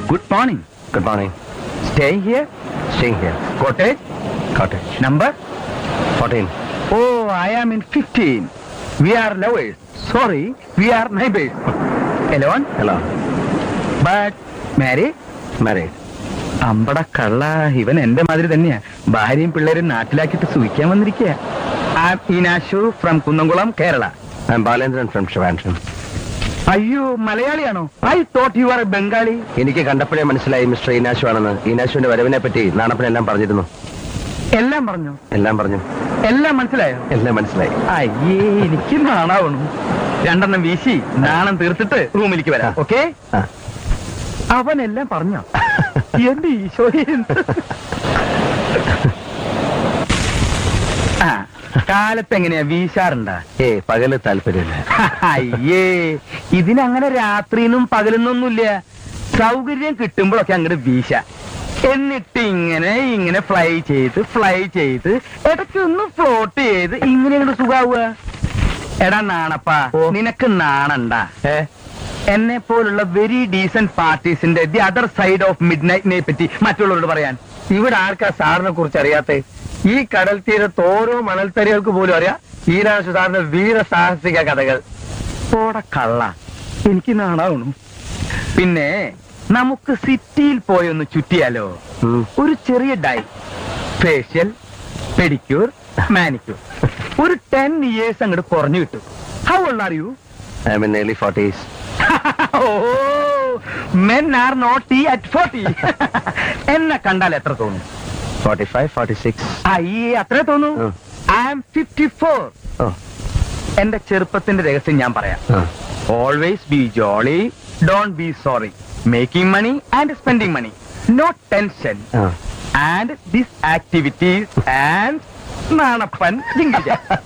Good morning Good morning. Staying here Staying here. Cottage Cottage. Number 14. Oh I am in fifteen we are lovers sorry we are neighbours alone Hello. But marry Married. അമ്പട കള്ള ഇവൻ എന്റെ മാതിരി തന്നെയാ ഭാര്യയും പിള്ളേരും നാട്ടിലാക്കിയിട്ട് സൂഹിക്കാൻ വന്നിരിക്കുക Inashu from Kunnamkulam Kerala I'm Balandran from Trivandrum. അയ്യോ മലയാളിയാണോ I thought you are Bengali എനിക്ക് കണ്ടപ്പോഴേ മനസ്സിലായി മിസ്റ്റർ ഈനാശു ആണെന്ന് ഈനാശുവിന്റെ വരവിനെ പറ്റി നാണപ്പനെല്ലാം പറഞ്ഞിരുന്നു എല്ലാം പറഞ്ഞു എല്ലാം പറഞ്ഞു എല്ലാം മനസ്സിലായോ എല്ലാം മനസ്സിലായി അയ്യേ എനിക്ക് നാണാവണു രണ്ടെണ്ണം വീശി നാണം തീർത്തിട്ട് റൂമിലേക്ക് വരാം ഓക്കെ ആ. അവനെല്ലാം പറഞ്ഞോ എന്റെ ഈശോയെ ആ കാലത്ത് എങ്ങനെയാ വീശാറുണ്ടാ ഏ പകല് താല്പര്യമില്ല അയ്യേ ഇതിനങ്ങനെ രാത്രിന്നും പകലൊന്നൊന്നുമില്ല സൗകര്യം കിട്ടുമ്പോഴൊക്കെ അങ്ങോട്ട് വീശ എന്നിട്ട് ഇങ്ങനെ ഇങ്ങനെ ഫ്ലൈ ചെയ്ത് ഫ്ലൈ ചെയ്ത് ഇടയ്ക്ക് ഒന്ന് ഫ്ലോട്ട് ചെയ്ത് ഇങ്ങനെ അങ്ങോട്ട് സുഖാവുക എടാ നാണപ്പാ ഓ. നിനക്ക് നാണണ്ട ഏ എന്നെ പോലുള്ള വെരി ഡീസന്റ് പാർട്ടീസിന്റെ ദി അതർ സൈഡ് ഓഫ് മിഡ് നൈറ്റിനെ പറ്റി മറ്റുള്ളവരോട് പറയാൻ ഇവിടെ ആർക്കാ സാറിനെ കുറിച്ച് അറിയാത്തെ ഈ കടൽ തീരത്ത് ഓരോ മണൽത്തരികൾക്ക് പോലും അറിയാം ഈനാശു സാറിന്റെ വീര സാഹസിക കഥകൾ പോടെ കള്ള എനിക്ക് നാണാവണു പിന്നെ നമുക്ക് സിറ്റിയിൽ പോയി ഒന്ന് ചുറ്റിയാലോ ഉം. ഒരു ചെറിയ ഡൈ ഫേഷ്യൽ പെഡിക്യൂർ മാനിക്യൂർ ഒരു ടെൻ ഇയേഴ്സ് അങ്ങോട്ട് കുറഞ്ഞു കിട്ടും how old are you I am in early forties oh men are not ഈ അറ്റ് ഫോർട്ടി എന്നെ കണ്ടാൽ എത്ര തോന്നും ഫോർട്ടി ഫൈവ് ഫോർട്ടി സിക്സ് അയ്യേ അത്രേ തോന്നൂ ഉം. I am fifty four oh എന്റെ ചെറുപ്പത്തിന്റെ രഹസ്യം ഞാൻ പറയാം ആ. Always be jolly don't be sorry making money and spending money no tension ആ. And this activities and Nanappan ജിങ്കിജ